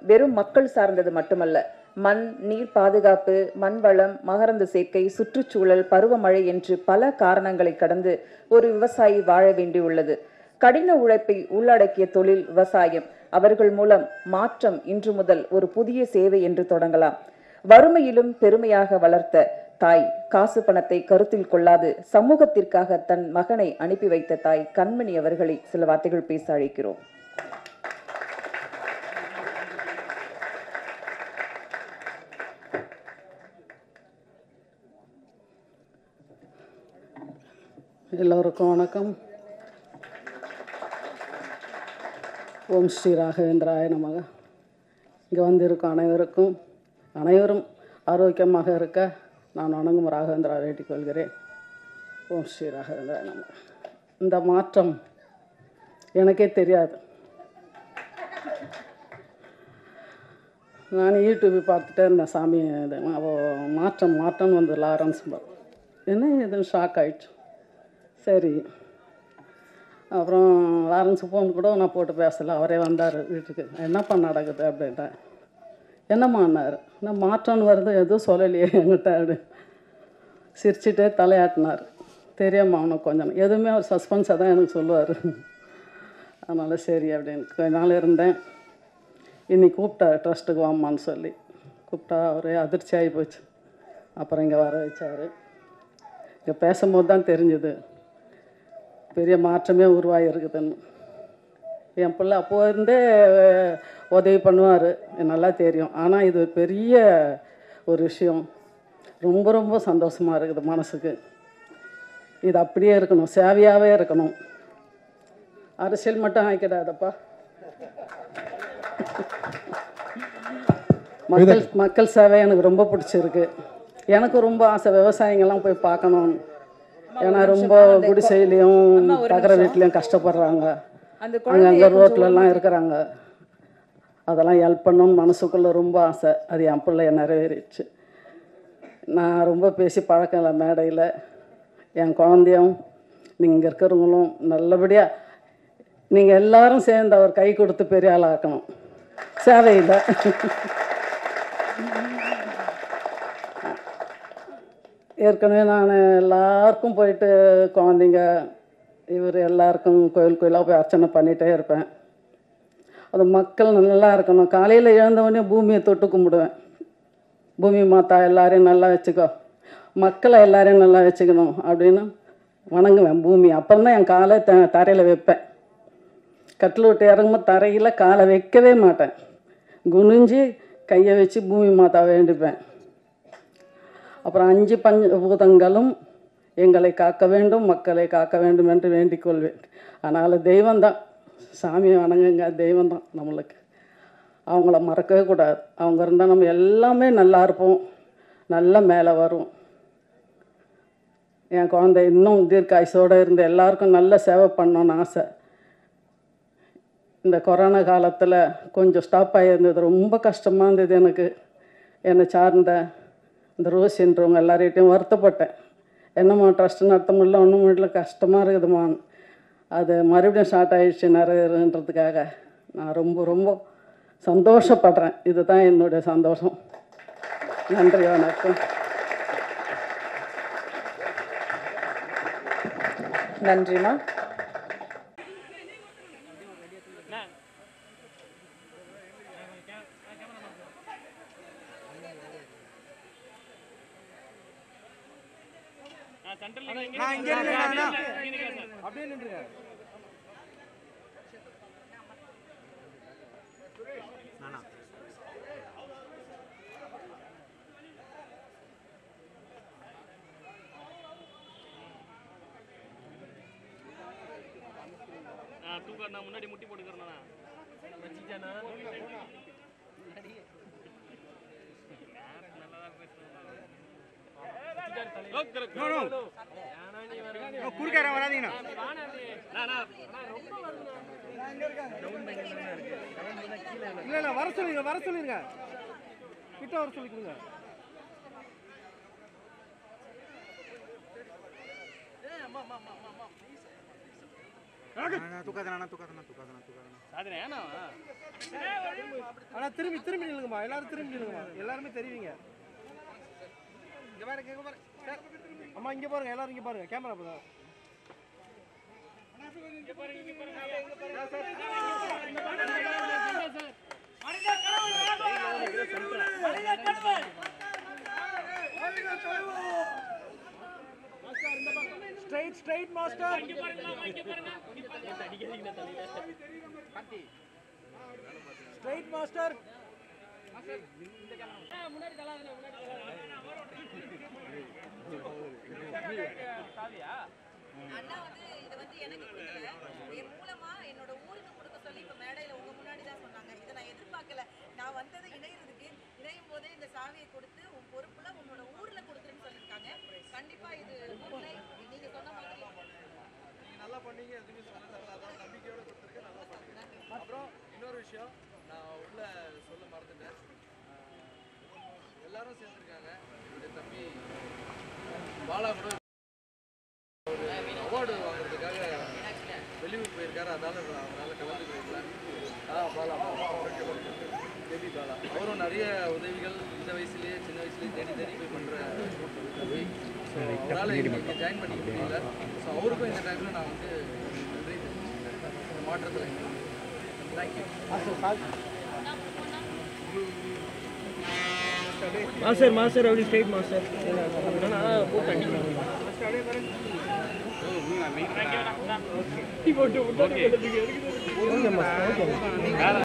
வெறும் மக்கள் சார்ந்தது மட்டுமல்ல மண் நீர் பாதுகாப்பு மண் வளம் மகரந்த சேர்க்கை சுற்றுச்சூழல் பருவமழை என்று பல காரணங்களை கடந்து ஒரு விவசாயி வாழ வேண்டியுள்ளது கடின உழைப்பை உள்ளடக்கிய தொழில் விவசாயம் அவர்கள் மூலம் மாற்றம் இன்று முதல் ஒரு புதிய சேவை என்று தொடங்கலாம் வறுமையிலும் பெருமையாக வளர்த்த தாய் காசு பணத்தை கருத்தில் கொள்ளாது சமூகத்திற்காக தன் மகனை அனுப்பி வைத்த தாய் கண்மணி அவர்களை சில வார்த்தைகள் பேச அழைக்கிறோம் எல்லோருக்கும் வணக்கம் ஓம் ஸ்ரீ ராகவேந்திராய நமக இங்கே வந்திருக்கும் அனைவருக்கும் அனைவரும் ஆரோக்கியமாக இருக்க நான் வணங்கும் ராகவேந்திரா வேண்டிக் கொள்கிறேன் ஓம் ஸ்ரீ ராகவேந்திராய நமக இந்த மாற்றம் எனக்கே தெரியாது நான் யூடியூப் பார்த்துட்டே இருந்தேன் சாமி இது அவ மாற்றம் மாற்றம் வந்து லாரன்ஸ் பா- என்ன இது ஷாக் ஆயிடுச்சு சரி அப்புறம் லாரன்ஸ் ஃபோன் கூட நான் போட்டு பேசலை அவரே வந்தார் வீட்டுக்கு என்னப்பா நடக்குது அப்படின்ட்டேன் என்னம்மான்னாரு நான் மாற்றம்னு வருது எதுவும் சொல்லலையே என்கிட்ட அப்படி சிரிச்சிட்டே தலையாட்டினார் தெரியாம அவனுக்கு கொஞ்சம் எதுவுமே அவர் சஸ்பென்ஸாக தான் எனக்கு சொல்லுவார் அதனால் சரி அப்படின்னு கொஞ்ச நாள் இருந்தேன் இன்னைக்கு கூப்பிட்டார் ட்ரஸ்ட்டுக்கு வாம்மான்னு சொல்லி கூப்பிட்டா அவரே அதிர்ச்சி ஆகி போச்சு அப்புறம் இங்கே வர வச்சார் இங்கே பேசும்போது தான் தெரிஞ்சுது பெரிய மாற்றமே உருவாகி இருக்குதுன்னு என் பிள்ளை அப்போ இருந்தே உதவி பண்ணுவார் நல்லா தெரியும் ஆனால் இது பெரிய ஒரு விஷயம் ரொம்ப ரொம்ப சந்தோஷமாக இருக்குது மனசுக்கு இது அப்படியே இருக்கணும் சேவையாகவே இருக்கணும் அரசியல் மட்டும் ஆக்கிடாதப்பா மக்கள் மக்கள் சேவை எனக்கு ரொம்ப பிடிச்சிருக்கு எனக்கு ரொம்ப ஆசை விவசாயிங்கெல்லாம் போய் பார்க்கணும்னு ஏன்னா ரொம்ப குடிசையிலையும் தகர வீட்லேயும் கஷ்டப்படுறாங்க அந்த அங்கங்கே ரோட்லலாம் இருக்கிறாங்க அதெல்லாம் ஹெல்ப் பண்ணணும்னு மனசுக்குள்ளே ரொம்ப ஆசை அது என் பிள்ளைய நிறைவேறிடுச்சு நான் ரொம்ப பேசி பழக்கம் இல்லை மேடையில் என் குழந்தையும் நீங்கள் இருக்கிறவங்களும் நல்லபடியாக நீங்கள் எல்லாரும் சேர்ந்து அவர் கை கொடுத்து பெரிய ஆளாக்கணும் சேவையில் ஏற்கனவே நான் எல்லாருக்கும் போயிட்டு குழந்தைங்க இவர் எல்லாருக்கும் கோயில் கோயிலாக போய் அர்ச்சனை பண்ணிகிட்டே இருப்பேன் அது மக்கள் நல்லா இருக்கணும் காலையில் எழுந்தவொடனே பூமியை தொட்டு கும்பிடுவேன் பூமி மாதா எல்லாரையும் நல்லா வச்சுக்கோ மக்களை எல்லாரையும் நல்லா வச்சுக்கணும் அப்படின்னு வணங்குவேன் பூமி அப்புறம் தான் என் காலை த தரையில் வைப்பேன் கட்டில் விட்டு இறங்கும்போது தரையில் காலை வைக்கவே மாட்டேன் குனிஞ்சு கையை வச்சு பூமி மாதா வேண்டிப்பேன் அப்புறம் அஞ்சு பஞ்ச பூதங்களும் எங்களை காக்க வேண்டும் மக்களை காக்க வேண்டும் என்று வேண்டிக் கொள்வேன் அதனால் தெய்வம்தான் சாமியை வணங்குங்க தெய்வம்தான் நம்மளுக்கு அவங்கள மறக்கவே கூடாது அவங்க இருந்தால் நம்ம எல்லாமே நல்லா இருப்போம் நல்ல மேலே வரும் என் குழந்தை இன்னும் தீர்க்காயுசோடு இருந்து எல்லாருக்கும் நல்ல சேவை பண்ணணும்னு ஆசை இந்த கொரோனா காலத்தில் கொஞ்சம் ஸ்டாப் ஆகியிருந்தது ரொம்ப கஷ்டமாக இருந்தது எனக்கு என்னை சார்ந்த இந்த ரோசின்றவங்க எல்லார்கிட்டையும் வருத்தப்பட்டேன் என்னம்மா ட்ரஸ்ட் நடத்த முடியல ஒன்றும் முடியல கஷ்டமாக இருக்குதுமான்னு அது மறுபடியும் ஸ்டார்ட் ஆயிடுச்சு நிறைவேறுன்றதுக்காக நான் ரொம்ப ரொம்ப சந்தோஷப்படுறேன் இதுதான் என்னுடைய சந்தோஷம் நன்றி வணக்கம் நன்றிமா தூக்கண்ணா முன்னாடி முட்டி போட்டுக்கிறேண்ணா குறுக்கார வராதீங்கண்ணா இல்ல இல்ல வர சொல்லுங்க வர சொல்லிருங்க கிட்ட வர சொல்லிக்கோங்க தூக்காதண்ணா தூக்காதண்ணா தூக்காதண்ணா தூக்காதண்ணா சாதனை ஏண்ணா அண்ணா ஆனா திரும்பி திரும்பி நில்லுங்கம்மா எல்லாரும் திரும்பி நில்லுங்கம்மா எல்லாருமே தெரிவிங்க இங்க பாருங்க இங்க பாருங்க சார், அம்மா இங்க பாருங்க எல்லாரும் இங்க பாருங்க கேமரா பாருங்க straight straight master straight master அண்ணா வந்து இதை வந்து எனக்கு கொடுக்கல என் மூலமா என்னோட ஊருக்கு கொடுக்க சொல்லி இப்ப மேடையில உங்க முன்னாடி தான் சொன்னாங்க இதை நான் எதிர்பார்க்கல நான் வந்தது இணையறதுக்கு இணையும் போதே இந்த சாவியை கொடுத்து உன் பொறுப்புல உன்னோட ஊர்ல கொடுத்துருன்னு சொல்லியிருக்காங்க கண்டிப்பா இது உண்மை நீங்க சொன்ன மாதிரி நீங்க நல்லா பண்ணீங்க எதுவுமே சொல்ல அதான் நம்பிக்கையோட கொடுத்துருக்கேன் நல்லா பண்ணீங்க அப்புறம் இன்னொரு விஷயம் நான் உள்ள சொல்ல மறந்துட்டேன் ஆஹ் எல்லாரும் சேர்ந்துருக்காங்க என்னுடைய தம்பி பாலா கூட ஒரு அவார்டு வாங்குறதுக்காக வெளியூர் போயிருக்காரு அதால அவரால் கலந்துக்கிறீங்களா ஆ பாலா பேபி பாலா அவரும் நிறைய உதவிகள் இந்த வயசுலயே சின்ன வயசுலயே தேடி தேடி போய் பண்ணுற தம்பி ஸோ அவரால் இங்கே ஜாயின் பண்ணிக்க முடியல ஸோ அவருக்கும் இந்த டைமில் நான் வந்து நன்றி தெரிவிச்சுக்கிறேன் இந்த மாற்றத்தில் தேங்க்யூ மாஸ்டர் மாஸ்டர் அப்படி ஸ்ட்ரைட் மாஸ்டர் என்னன்னா போட்டு அடிக்கணும் போட்டு விட்டு